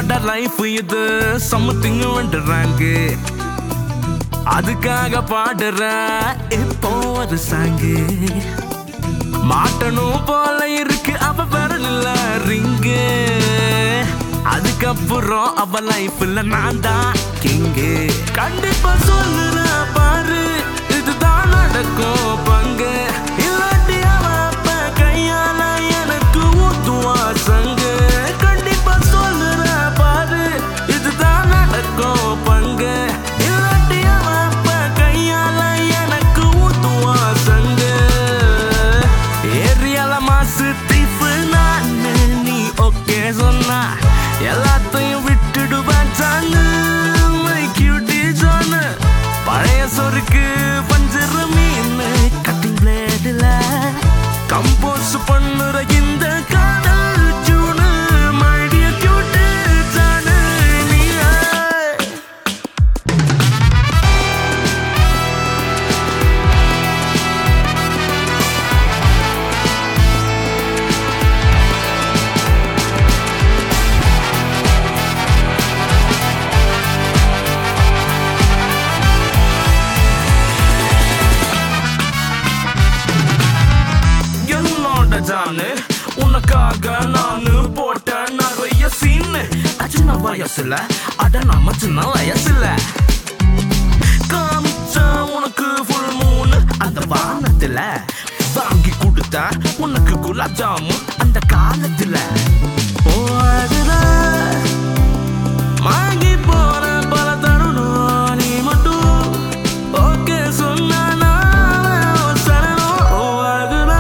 என்னோட லைஃப் இது சம்திங் வந்துடுறாங்க அதுக்காக பாடுற இப்போ ஒரு சாங்கு மாட்டணும் போல இருக்கு அவ விரலில் ரிங்கு அதுக்கப்புறம் அவ லைஃப்ல நான் தான் கிங்கு கண்டிப்பா சொல்லுற பாரு இதுதான் நடக்கும் பங்கு இல்லாட்டி அவ அப்ப கையால எனக்கு ஊத்துவா சங்கு கண்டிப்பா சொல்லுற பாரு இதுதான் நடக்கும் பங்கு இல்லாட்டி அவ அப்ப கையால எனக்கு ஊத்துவா சங்கு ஏரியால மாசு தீப்பு நானு நீ ஓகே சொன்னா எல்லாத்தையும் விட்டுடுவேன் ஜானு மை கியூட்டி ஜானு பழைய சொருக்கு பஞ்சர மீன் கட்டிங் பிளேடுல கம்போஸ் பண்ணுற இந்த காதல் ஜூனு மைடிய கியூட்டி ஜானு நீ என்னோட ஜானு உனக்காக நானு போட்ட நிறைய சீனு சின்ன வயசுல அட நம்ம சின்ன வயசுல காமிச்ச உனக்கு ஃபுல் மூணு அந்த வானத்துல வாங்கி கொடுத்த உனக்கு குலாப் ஜாமுன் அந்த காலத்துல ஓ அதுல வாங்கி போற பல தருணம் நீ மட்டும் ஓகே சொன்னா நான் சரணம் ஓ அதுல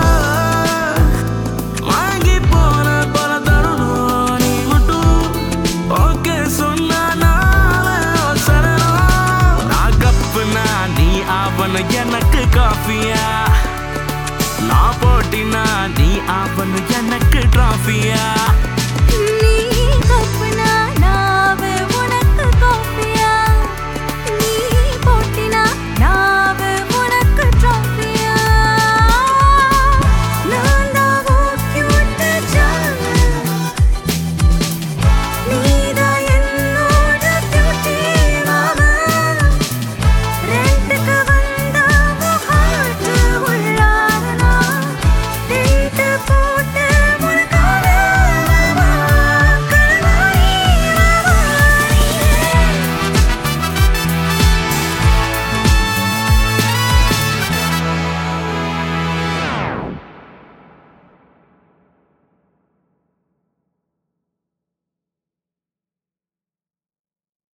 வாங்கி போன பல தருணம் நீ மட்டும் ஓகே சொன்னா நான் சரணம் நான் கப்புனா நீ ஆவன எனக்கு காஃபியா நான் போட்டினா நீ ஆவன எனக்கு டிராஃபியா